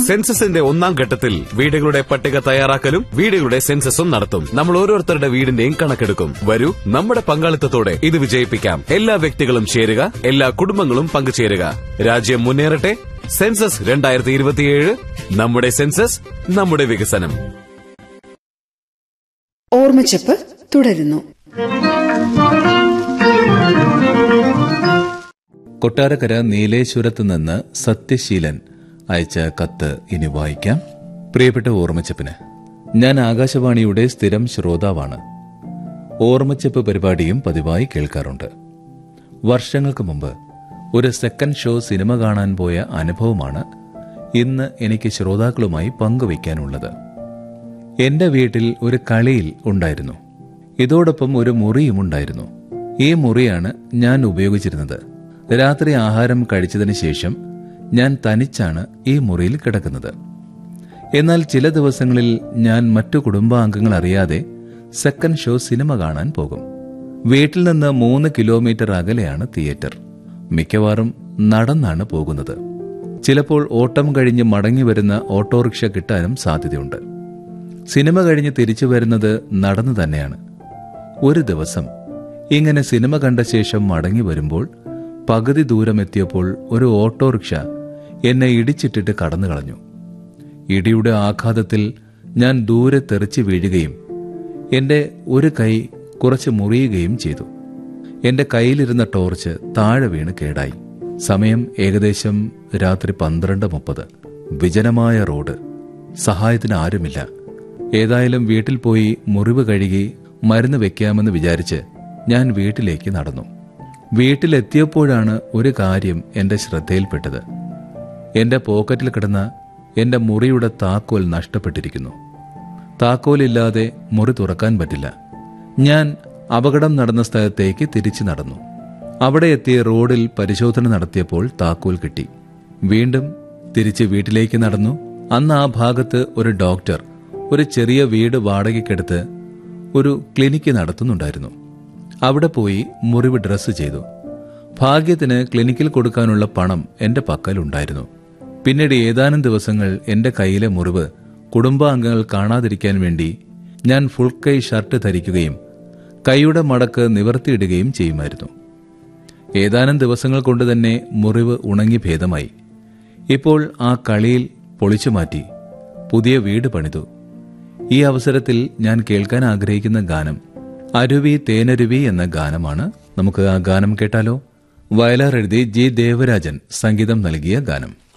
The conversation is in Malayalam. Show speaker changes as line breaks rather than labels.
സെൻസസിന്റെ ഒന്നാം ഘട്ടത്തിൽ വീടുകളുടെ പട്ടിക തയ്യാറാക്കലും വീടുകളുടെ സെൻസസും നടത്തും നമ്മൾ ഓരോരുത്തരുടെ വീടിന്റെയും കണക്കെടുക്കും വരൂ നമ്മുടെ പങ്കാളിത്തത്തോടെ ഇത് വിജയിപ്പിക്കാം എല്ലാ വ്യക്തികളും ചേരുക എല്ലാ കുടുംബങ്ങളും പങ്കുചേരുക രാജ്യം മുന്നേറട്ടെ സെൻസസ് രണ്ടായിരത്തി ഇരുപത്തിയേഴ് നമ്മുടെ സെൻസസ് നമ്മുടെ വികസനം
ഓർമ്മച്ചപ്പ് തുടരുന്നു
കൊട്ടാരക്കര നീലേശ്വരത്ത് നിന്ന് സത്യശീലൻ അയച്ച കത്ത് ഇനി വായിക്കാം പ്രിയപ്പെട്ട ഓർമ്മച്ചപ്പിന് ഞാൻ ആകാശവാണിയുടെ സ്ഥിരം ശ്രോതാവാണ് ഓർമ്മച്ചപ്പ് പരിപാടിയും പതിവായി കേൾക്കാറുണ്ട് വർഷങ്ങൾക്ക് മുമ്പ് ഒരു സെക്കൻഡ് ഷോ സിനിമ കാണാൻ പോയ അനുഭവമാണ് ഇന്ന് എനിക്ക് ശ്രോതാക്കളുമായി പങ്കുവയ്ക്കാനുള്ളത് എന്റെ വീട്ടിൽ ഒരു കളിയിൽ ഉണ്ടായിരുന്നു ഇതോടൊപ്പം ഒരു മുറിയും ഉണ്ടായിരുന്നു ഈ മുറിയാണ് ഞാൻ ഉപയോഗിച്ചിരുന്നത് രാത്രി ആഹാരം കഴിച്ചതിന് ശേഷം ഞാൻ തനിച്ചാണ് ഈ മുറിയിൽ കിടക്കുന്നത് എന്നാൽ ചില ദിവസങ്ങളിൽ ഞാൻ മറ്റു കുടുംബാംഗങ്ങൾ അറിയാതെ സെക്കൻഡ് ഷോ സിനിമ കാണാൻ പോകും വീട്ടിൽ നിന്ന് മൂന്ന് കിലോമീറ്റർ അകലെയാണ് തിയേറ്റർ മിക്കവാറും നടന്നാണ് പോകുന്നത് ചിലപ്പോൾ ഓട്ടം കഴിഞ്ഞ് മടങ്ങി വരുന്ന ഓട്ടോറിക്ഷ കിട്ടാനും സാധ്യതയുണ്ട് സിനിമ കഴിഞ്ഞ് തിരിച്ചു വരുന്നത് നടന്നു തന്നെയാണ് ഒരു ദിവസം ഇങ്ങനെ സിനിമ കണ്ട ശേഷം മടങ്ങി വരുമ്പോൾ പകുതി ദൂരമെത്തിയപ്പോൾ ഒരു ഓട്ടോറിക്ഷ എന്നെ ഇടിച്ചിട്ടിട്ട് കടന്നു കളഞ്ഞു ഇടിയുടെ ആഘാതത്തിൽ ഞാൻ ദൂരെ തെറിച്ച് വീഴുകയും എന്റെ ഒരു കൈ കുറച്ച് മുറിയുകയും ചെയ്തു എന്റെ കയ്യിലിരുന്ന ടോർച്ച് താഴെ വീണ് കേടായി സമയം ഏകദേശം രാത്രി പന്ത്രണ്ട് മുപ്പത് വിജനമായ റോഡ് സഹായത്തിന് ആരുമില്ല ഏതായാലും വീട്ടിൽ പോയി മുറിവ് കഴുകി മരുന്ന് വെക്കാമെന്ന് വിചാരിച്ച് ഞാൻ വീട്ടിലേക്ക് നടന്നു വീട്ടിലെത്തിയപ്പോഴാണ് ഒരു കാര്യം എന്റെ ശ്രദ്ധയിൽപ്പെട്ടത് എന്റെ പോക്കറ്റിൽ കിടന്ന എന്റെ മുറിയുടെ താക്കോൽ നഷ്ടപ്പെട്ടിരിക്കുന്നു താക്കോലില്ലാതെ മുറി തുറക്കാൻ പറ്റില്ല ഞാൻ അപകടം നടന്ന സ്ഥലത്തേക്ക് തിരിച്ചു നടന്നു അവിടെ എത്തിയ റോഡിൽ പരിശോധന നടത്തിയപ്പോൾ താക്കോൽ കിട്ടി വീണ്ടും തിരിച്ച് വീട്ടിലേക്ക് നടന്നു അന്ന് ആ ഭാഗത്ത് ഒരു ഡോക്ടർ ഒരു ചെറിയ വീട് വാടകയ്ക്കെടുത്ത് ഒരു ക്ലിനിക്ക് നടത്തുന്നുണ്ടായിരുന്നു അവിടെ പോയി മുറിവ് ഡ്രസ്സ് ചെയ്തു ഭാഗ്യത്തിന് ക്ലിനിക്കിൽ കൊടുക്കാനുള്ള പണം എന്റെ പക്കലുണ്ടായിരുന്നു പിന്നീട് ഏതാനും ദിവസങ്ങൾ എന്റെ കയ്യിലെ മുറിവ് കുടുംബാംഗങ്ങൾ കാണാതിരിക്കാൻ വേണ്ടി ഞാൻ ഫുൾ കൈ ഷർട്ട് ധരിക്കുകയും കൈയുടെ മടക്ക് നിവർത്തിയിടുകയും ചെയ്യുമായിരുന്നു ഏതാനും ദിവസങ്ങൾ കൊണ്ട് തന്നെ മുറിവ് ഉണങ്ങി ഭേദമായി ഇപ്പോൾ ആ കളിയിൽ പൊളിച്ചു മാറ്റി പുതിയ വീട് പണിതു ഈ അവസരത്തിൽ ഞാൻ കേൾക്കാൻ ആഗ്രഹിക്കുന്ന ഗാനം അരുവി തേനരുവി എന്ന ഗാനമാണ് നമുക്ക് ആ ഗാനം കേട്ടാലോ വയലാർ എഴുതി ജി ദേവരാജൻ സംഗീതം നൽകിയ ഗാനം